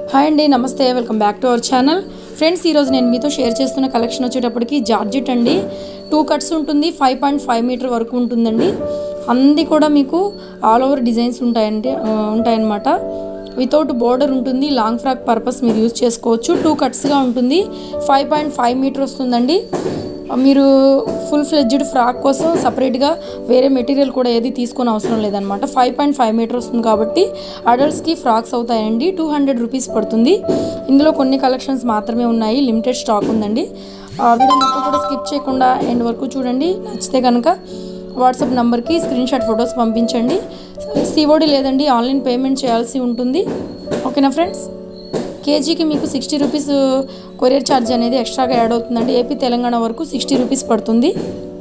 hi అండి నమస్తే welcome back to our channel friends ఈరోజు నేను మీతో షేర్ చేస్తున్న కలెక్షన్ వచ్చేటప్పటికి జార్జెట్ అండి టూ కట్స్ ఉంటుంది ఫైవ్ పాయింట్ ఫైవ్ మీటర్ వరకు ఉంటుందండి అన్నీ కూడా మీకు ఆల్ ఓవర్ డిజైన్స్ ఉంటాయండి ఆ, ఉంటాయన్నమాట వితౌట్ బోర్డర్ ఉంటుంది లాంగ్ ఫ్రాక్ పర్పస్ మీరు యూజ్ చేసుకోవచ్చు టూ కట్స్గా ఉంటుంది ఫైవ్ పాయింట్ ఫైవ్ మీటర్ వస్తుందండి మీరు ఫుల్ ఫ్లెడ్జ్డ్ ఫ్రాక్ కోసం సపరేట్గా వేరే మెటీరియల్ కూడా ఏది తీసుకొని అవసరం లేదనమాట ఫైవ్ పాయింట్ ఫైవ్ మీటర్ వస్తుంది కాబట్టి అడల్ట్స్కి ఫ్రాక్స్ అవుతాయండి టూ హండ్రెడ్ రూపీస్ పడుతుంది ఇందులో కొన్ని కలెక్షన్స్ మాత్రమే ఉన్నాయి లిమిటెడ్ స్టాక్ ఉందండి ఆ వీడియో మొత్తం కూడా స్కిప్ చేయకుండా ఎండ్ వరకు చూడండి నచ్చితే కనుక వాట్సాప్ నెంబర్కి స్క్రీన్ షాట్ ఫొటోస్ పంపించండి సిఓడి లేదండి ఆన్లైన్ పేమెంట్ చేయాల్సి ఉంటుంది ఓకేనా ఫ్రెండ్స్ కేజీకి మీకు సిక్స్టీ రూపీస్ కొరియర్ ఛార్జ్ అనేది ఎక్స్ట్రాగా యాడ్ అవుతుందండి ఏపీ తెలంగాణ వరకు సిక్స్టీ రూపీస్ పడుతుంది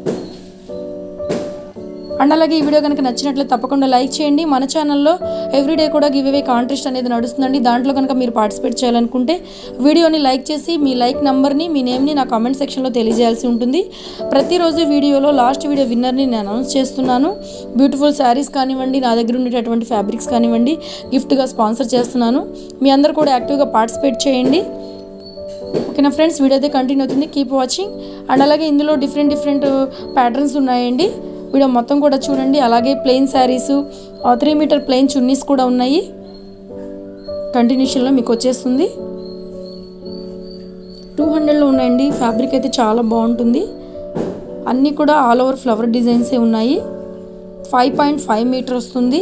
అండ్ అలాగే ఈ వీడియో కనుక నచ్చినట్లు తప్పకుండా లైక్ చేయండి మన ఛానల్లో ఎవ్రీడే కూడా గివ్ అవే కాంటెస్ట్ అనేది నడుస్తుందండి దాంట్లో కనుక మీరు పార్టిసిపేట్ చేయాలనుకుంటే వీడియోని లైక్ చేసి మీ లైక్ నెంబర్ని మీ నేమ్ని నా కామెంట్ సెక్షన్లో తెలియజేయాల్సి ఉంటుంది ప్రతిరోజు వీడియోలో లాస్ట్ వీడియో విన్నర్ని నేను అనౌన్స్ చేస్తున్నాను బ్యూటిఫుల్ శారీస్ కానివ్వండి నా దగ్గర ఉండేటటువంటి ఫ్యాబ్రిక్స్ కానివ్వండి గిఫ్ట్గా స్పాన్సర్ చేస్తున్నాను మీ అందరు కూడా యాక్టివ్గా పార్టిసిపేట్ చేయండి ఓకేనా ఫ్రెండ్స్ వీడియో అయితే కంటిన్యూ అవుతుంది కీప్ వాచింగ్ అండ్ అలాగే ఇందులో డిఫరెంట్ డిఫరెంట్ ప్యాటర్న్స్ ఉన్నాయండి వీడియో మొత్తం కూడా చూడండి అలాగే plain sarees three meter plain chunnis కూడా ఉన్నాయి కంటిన్యూషన్లో మీకు వచ్చేస్తుంది టూ హండ్రెడ్లో ఉన్నాయండి ఫ్యాబ్రిక్ అయితే చాలా బాగుంటుంది అన్నీ కూడా ఆల్ ఓవర్ ఫ్లవర్ డిజైన్సే ఉన్నాయి ఫైవ్ పాయింట్ ఫైవ్ మీటర్ వస్తుంది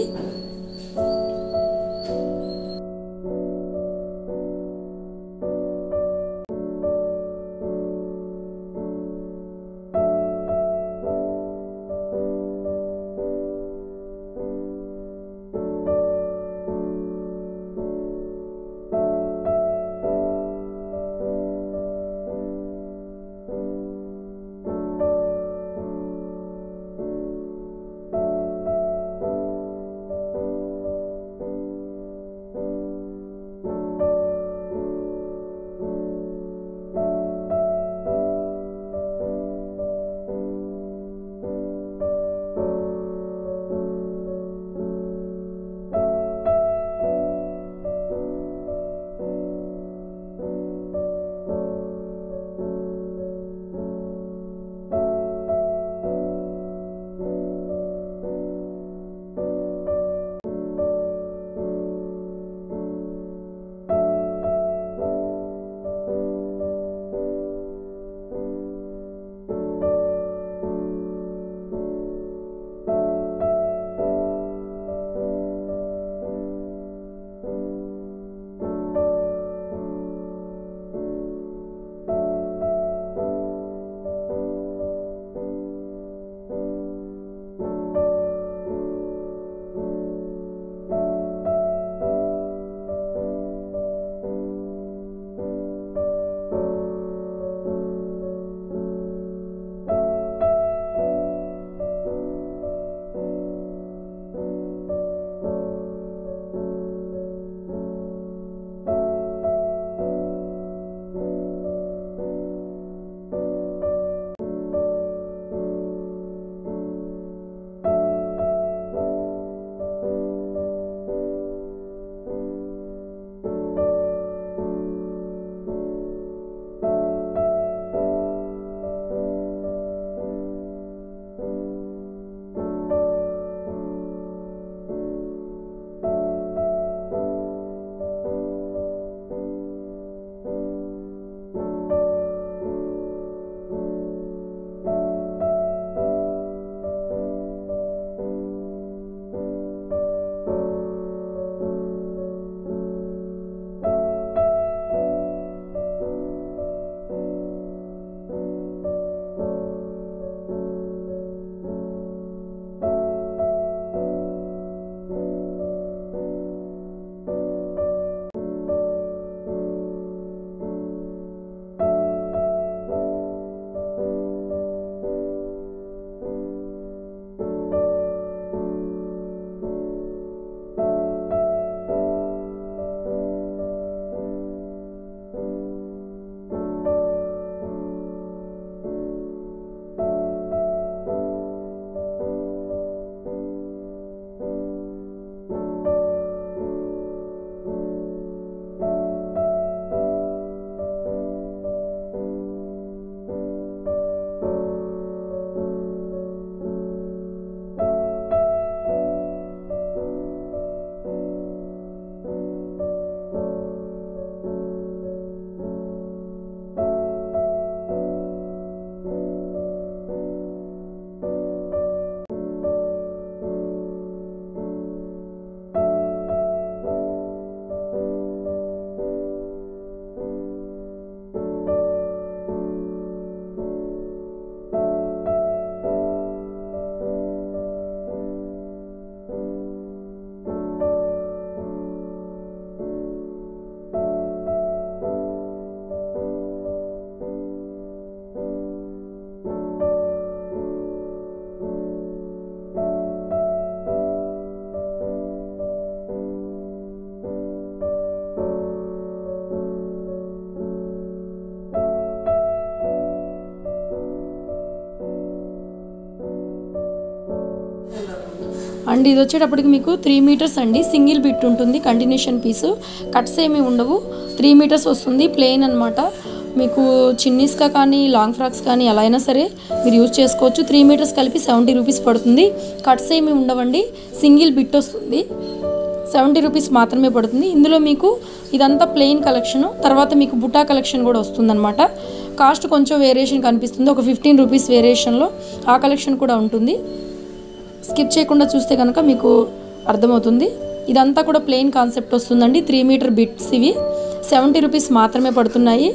అండ్ ఇది వచ్చేటప్పటికి మీకు త్రీ మీటర్స్ అండి సింగిల్ బిట్ ఉంటుంది కంటిన్యూషన్ పీసు కట్స్ ఏమీ ఉండవు త్రీ మీటర్స్ వస్తుంది ప్లెయిన్ అనమాట మీకు చిన్నీస్గా కానీ లాంగ్ ఫ్రాక్స్ కానీ ఎలా అయినా సరే మీరు యూజ్ చేసుకోవచ్చు త్రీ మీటర్స్ కలిపి సెవెంటీ రూపీస్ పడుతుంది కట్స్ ఏమీ ఉండవండి సింగిల్ బిట్ వస్తుంది సెవెంటీ రూపీస్ మాత్రమే పడుతుంది ఇందులో మీకు ఇదంతా ప్లెయిన్ కలెక్షన్ తర్వాత మీకు బుటా కలెక్షన్ కూడా వస్తుందన్నమాట కాస్ట్ కొంచెం వేరియేషన్ కనిపిస్తుంది ఒక ఫిఫ్టీన్ రూపీస్ వేరియేషన్లో ఆ కలెక్షన్ కూడా ఉంటుంది స్కిప్ చేయకుండా చూస్తే కనుక మీకు అర్థమవుతుంది ఇదంతా కూడా ప్లెయిన్ కాన్సెప్ట్ వస్తుందండి త్రీ మీటర్ బిట్స్ ఇవి సెవెంటీ రూపీస్ మాత్రమే పడుతున్నాయి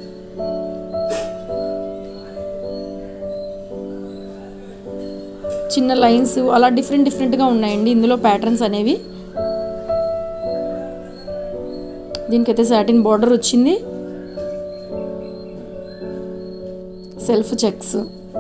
చిన్న లైన్స్ అలా డిఫరెంట్ డిఫరెంట్గా ఉన్నాయండి ఇందులో ప్యాటర్న్స్ అనేవి దీనికైతే సాటిన్ బార్డర్ వచ్చింది సెల్ఫ్ చెక్స్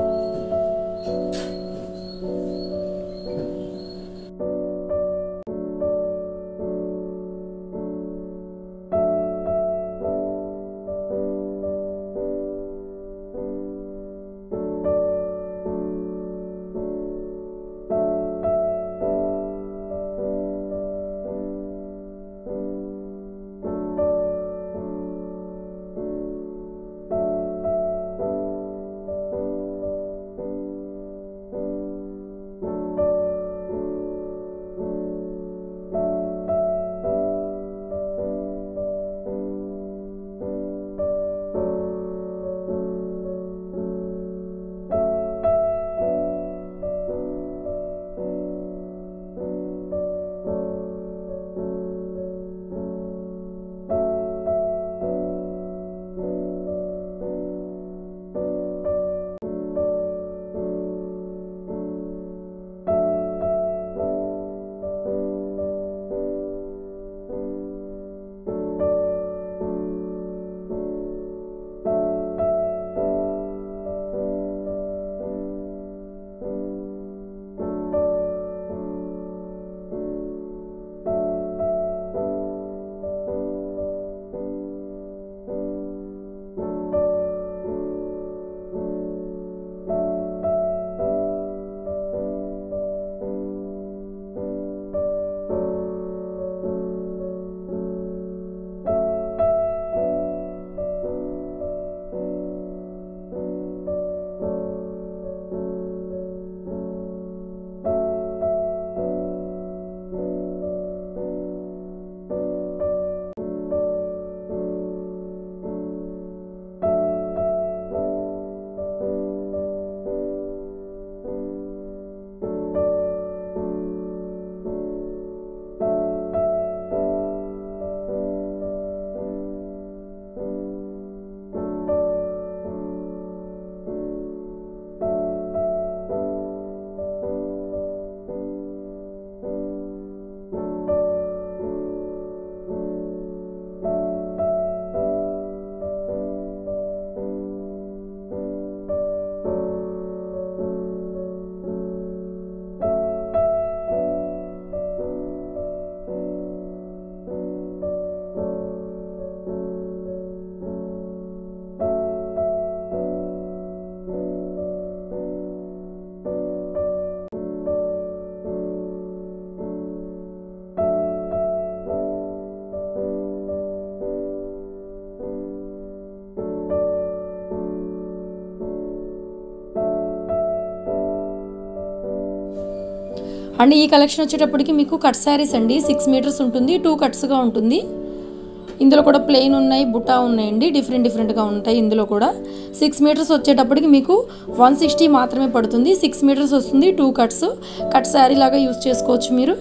అండ్ ఈ కలెక్షన్ వచ్చేటప్పటికి మీకు కట్ శారీస్ అండి సిక్స్ మీటర్స్ ఉంటుంది టూ కట్స్గా ఉంటుంది ఇందులో కూడా ప్లెయిన్ ఉన్నాయి బుటా ఉన్నాయండి డిఫరెంట్ డిఫరెంట్గా ఉంటాయి ఇందులో కూడా సిక్స్ మీటర్స్ వచ్చేటప్పటికి మీకు వన్ సిక్స్టీ మాత్రమే పడుతుంది సిక్స్ మీటర్స్ వస్తుంది టూ కట్స్ కట్ శారీ లాగా యూస్ చేసుకోవచ్చు మీరు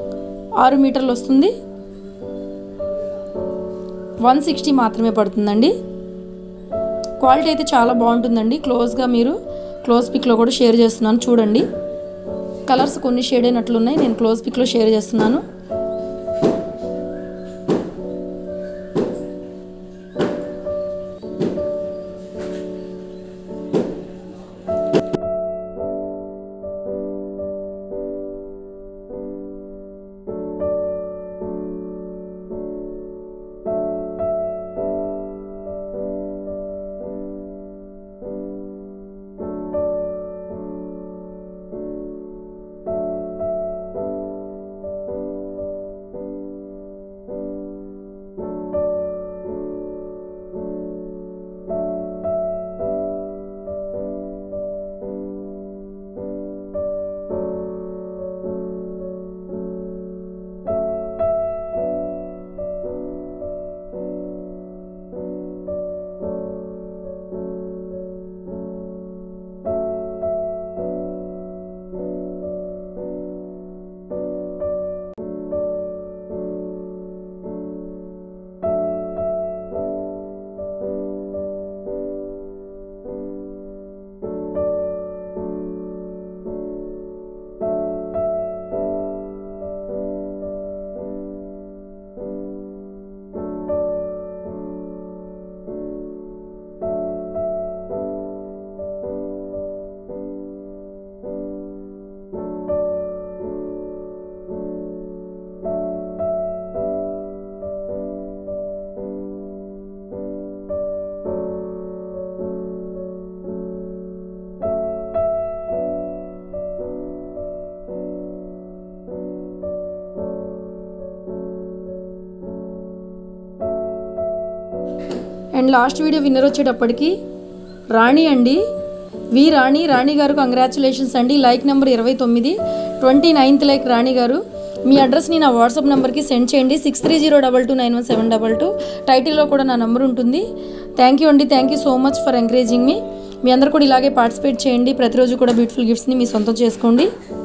ఆరు మీటర్లు వస్తుంది వన్ సిక్స్టీ మాత్రమే పడుతుందండి క్వాలిటీ అయితే చాలా బాగుంటుందండి క్లోజ్గా మీరు క్లోజ్ పిక్లో కూడా షేర్ చేస్తున్నాను చూడండి కలర్స్ కొన్ని షేడ్ అయినట్లున్నాయి నేను క్లోజ్ పిక్లో షేర్ చేస్తున్నాను అండ్ లాస్ట్ వీడియో విన్నర్ వచ్చేటప్పటికి రాణి అండి వి రాణి రాణి గారు కంగ్రాచులేషన్స్ అండి లైక్ నెంబర్ ఇరవై తొమ్మిది ట్వంటీ నైన్త్ లైక్ రాణి గారు మీ అడ్రస్ని నా వాట్సాప్ నెంబర్కి సెండ్ చేయండి six three zero double two nine one seven double two టైటిల్లో కూడా నా నెంబర్ ఉంటుంది థ్యాంక్ యూ అండి thank you so much for encouraging మీ మీ అందరు కూడా ఇలాగే పార్టిసిపేట్ చేయండి ప్రతిరోజు కూడా బ్యూటిఫుల్ గిఫ్ట్స్ని మీ సొంతం చేసుకోండి